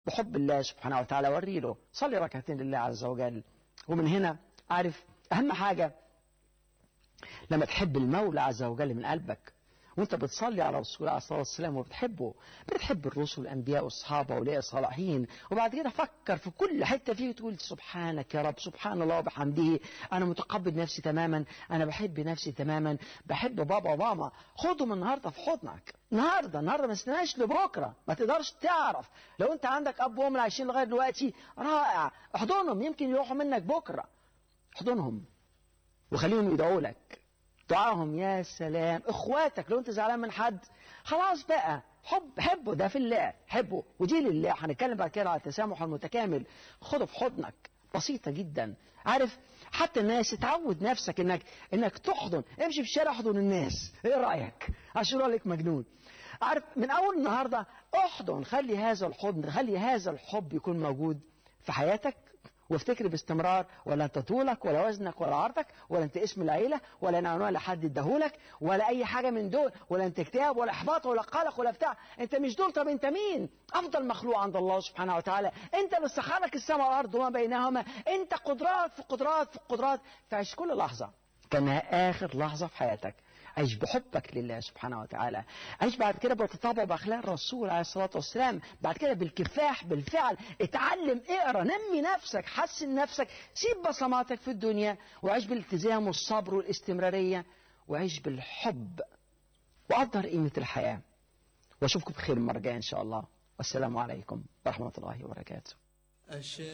بحب الله سبحانه وتعالى وري له صلي ركعتين لله عز وجل ومن هنا عارف أهم حاجة لما تحب المولى عز وجل من قلبك وانت بتصلي على رسول الله عليه الصلاه والسلام وبتحبه بتحب الرسل والانبياء والصحابه واولياء الصالحين وبعد كده فكر في كل حته فيه وتقول سبحانك يا رب سبحان الله وبحمده انا متقبل نفسي تماما انا بحب نفسي تماما بحب بابا وماما خدهم النهارده في حضنك النهارده النهارده ما استناش لبكره ما تقدرش تعرف لو انت عندك اب وام عايشين لغايه دلوقتي رائع احضنهم يمكن يروحوا منك بكره احضنهم وخليهم يدعوا لك دعاهم يا سلام اخواتك لو انت زعلان من حد خلاص بقى حب حبه ده في الله حبه ودي لله هنتكلم بعد كده على التسامح المتكامل خده في حضنك بسيطة جدا عارف حتى الناس اتعود نفسك انك انك تحضن امشي في الشارع احضن الناس ايه رايك عشان يقول لك مجنون عارف من اول النهارده احضن خلي هذا الحضن خلي هذا الحب يكون موجود في حياتك وافتكر باستمرار ولا انت طولك ولا وزنك ولا عرضك ولا انت اسم العيله ولا انا عنوان لحد اداهولك ولا اي حاجه من دول ولا انت اكتئاب ولا احباط ولا قلق ولا بتاع انت مش دول طب انت مين افضل مخلوق عند الله سبحانه وتعالى انت اللي سخرك السماء والارض وما بينهما انت قدرات في قدرات في قدرات فعيش كل لحظه كانها اخر لحظه في حياتك عيش بحبك لله سبحانه وتعالى عيش بعد كده بتتابع باخلاق الرسول عليه الصلاه والسلام بعد كده بالكفاح بالفعل اتعلم اقرا نمي نفسك حسن نفسك سيب بصماتك في الدنيا وعيش بالالتزام والصبر والاستمراريه وعيش بالحب وقدر قيمه الحياه واشوفكم بخير المره الجايه ان شاء الله والسلام عليكم ورحمه الله وبركاته